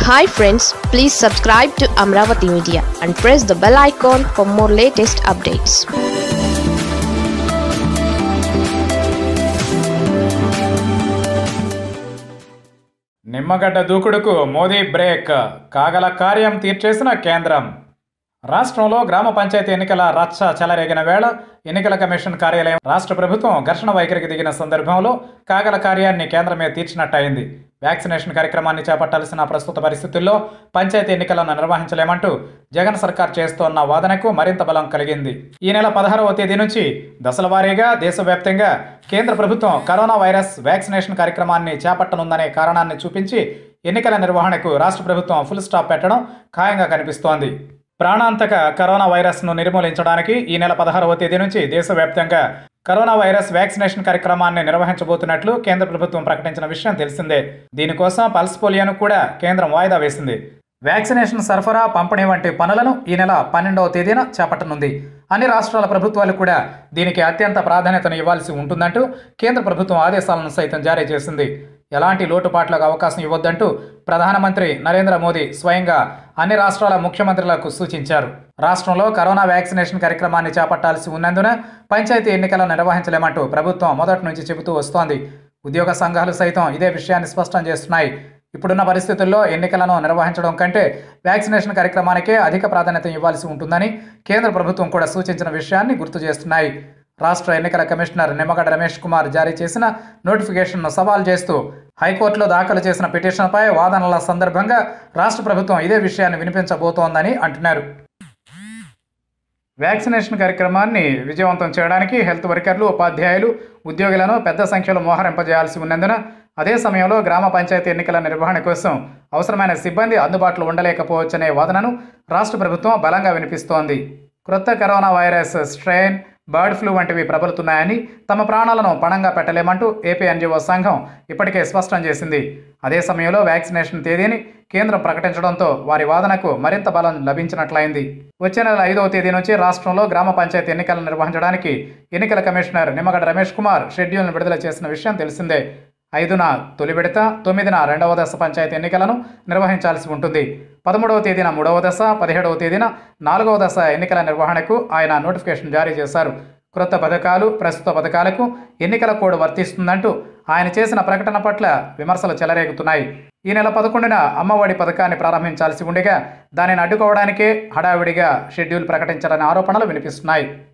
hi friends please subscribe to Amaravati media and press the bell icon for more latest updates Nimmagadda దూకుడుకు Modi break కాగల కార్యం తీర్చేసిన కేంద్రం రాష్ట్రంలో గ్రామ పంచాయతీ ఎన్నికల రచ్చ చెలరేగిన వేళ ఎన్నికల కమిషన్ కార్యాలయం రాష్ట్ర ప్రభుత్వం ఘర్షణ వైఖరికి దిగిన సందర్భంలో కాగల కార్యాన్ని కేంద్రమే తీర్చినట్టయింది వ్యాక్సినేషన్ కార్యక్రమాన్ని చేపట్టాల్సిన ప్రస్తుత పరిస్థితుల్లో పంచాయతీ ఎన్నికలను నిర్వహించలేమంటూ జగన్ సర్కార్ చేస్తోన్న వాదనకు మరింత బలం కలిగింది ఈ నెల పదహారవ తేదీ నుంచి దశల వారీగా దేశవ్యాప్తంగా కేంద్ర ప్రభుత్వం కరోనా వైరస్ వ్యాక్సినేషన్ కార్యక్రమాన్ని చేపట్టనుందనే కారణాన్ని చూపించి ఎన్నికల నిర్వహణకు రాష్ట్ర ప్రభుత్వం ఫుల్ స్టాప్ పెట్టడం ఖాయంగా కనిపిస్తోంది ప్రాణాంతక కరోనా వైరస్ను నిర్మూలించడానికి ఈ నెల పదహారవ తేదీ నుంచి దేశవ్యాప్తంగా కరోనా వైరస్ వ్యాక్సినేషన్ కార్యక్రమాన్ని నిర్వహించబోతున్నట్లు కేంద్ర ప్రభుత్వం ప్రకటించిన విషయం తెలిసిందే దీనికోసం పల్స్ పోలియోను కూడా కేంద్రం వాయిదా వేసింది వ్యాక్సినేషన్ సరఫరా పంపిణీ వంటి పనులను ఈ నెల పన్నెండవ తేదీన చేపట్టనుంది అన్ని రాష్ట్రాల ప్రభుత్వాలు కూడా దీనికి అత్యంత ప్రాధాన్యతను ఇవ్వాల్సి ఉంటుందంటూ కేంద్ర ప్రభుత్వం ఆదేశాలను సైతం జారీ చేసింది ఎలాంటి లోటుపాట్లకు అవకాశం ఇవ్వొద్దంటూ ప్రధానమంత్రి నరేంద్ర మోదీ స్వయంగా అన్ని రాష్ట్రాల ముఖ్యమంత్రులకు సూచించారు రాష్ట్రంలో కరోనా వ్యాక్సినేషన్ కార్యక్రమాన్ని చేపట్టాల్సి ఉన్నందున పంచాయతీ ఎన్నికలను నిర్వహించలేమంటూ ప్రభుత్వం మొదటి నుంచి చెబుతూ వస్తోంది ఉద్యోగ సంఘాలు సైతం ఇదే విషయాన్ని స్పష్టం చేస్తున్నాయి ఇప్పుడున్న పరిస్థితుల్లో ఎన్నికలను నిర్వహించడం కంటే వ్యాక్సినేషన్ కార్యక్రమానికే అధిక ప్రాధాన్యత ఇవ్వాల్సి ఉంటుందని కేంద్ర ప్రభుత్వం కూడా సూచించిన విషయాన్ని గుర్తు చేస్తున్నాయి రాష్ట్ర ఎన్నికల కమిషనర్ నిమ్మగడ్డ రమేష్ కుమార్ జారీ చేసిన నోటిఫికేషన్ను సవాల్ చేస్తూ హైకోర్టులో దాఖలు చేసిన పిటిషన్పై వాదనల సందర్భంగా రాష్ట్ర ప్రభుత్వం ఇదే విషయాన్ని వినిపించబోతోందని అంటున్నారు వ్యాక్సినేషన్ కార్యక్రమాన్ని విజయవంతం చేయడానికి హెల్త్ వర్కర్లు ఉపాధ్యాయులు ఉద్యోగులను పెద్ద సంఖ్యలో మోహరింపజేయాల్సి ఉన్నందున అదే సమయంలో గ్రామ పంచాయతీ ఎన్నికల నిర్వహణ కోసం అవసరమైన సిబ్బంది అందుబాటులో ఉండలేకపోవచ్చనే వాదనను రాష్ట్ర ప్రభుత్వం బలంగా వినిపిస్తోంది క్రొత్త corona virus strain bird flu వంటివి ప్రబలుతున్నాయని తమ ప్రాణాలను పణంగా పెట్టలేమంటూ ఏపీ ఎన్జిఓ సంఘం ఇప్పటికే స్పష్టం చేసింది అదే సమయంలో వ్యాక్సినేషన్ తేదీని కేంద్రం ప్రకటించడంతో వారి వాదనకు మరింత బలం లభించినట్లయింది వచ్చే నెల ఐదవ తేదీ నుంచి రాష్ట్రంలో గ్రామ పంచాయతీ ఎన్నికలను నిర్వహించడానికి ఎన్నికల కమిషనర్ నిమ్మగడ్డ రమేష్ కుమార్ షెడ్యూల్ను విడుదల చేసిన విషయం తెలిసిందే ఐదున తొలి విడత తొమ్మిదిన రెండవ దశ పంచాయతీ ఎన్నికలను నిర్వహించాల్సి ఉంటుంది పదమూడవ తేదీన మూడవ దశ పదిహేడవ తేదీన నాలుగవ దశ ఎన్నికల నిర్వహణకు ఆయన నోటిఫికేషన్ జారీ చేశారు క్రొత్త పథకాలు ప్రస్తుత పథకాలకు ఎన్నికల కోడ్ వర్తిస్తుందంటూ ఆయన చేసిన ప్రకటన పట్ల విమర్శలు చెలరేగుతున్నాయి ఈ నెల పదకొండున అమ్మఒడి పథకాన్ని ప్రారంభించాల్సి ఉండగా దానిని అడ్డుకోవడానికే హడావిడిగా షెడ్యూల్ ప్రకటించారనే ఆరోపణలు వినిపిస్తున్నాయి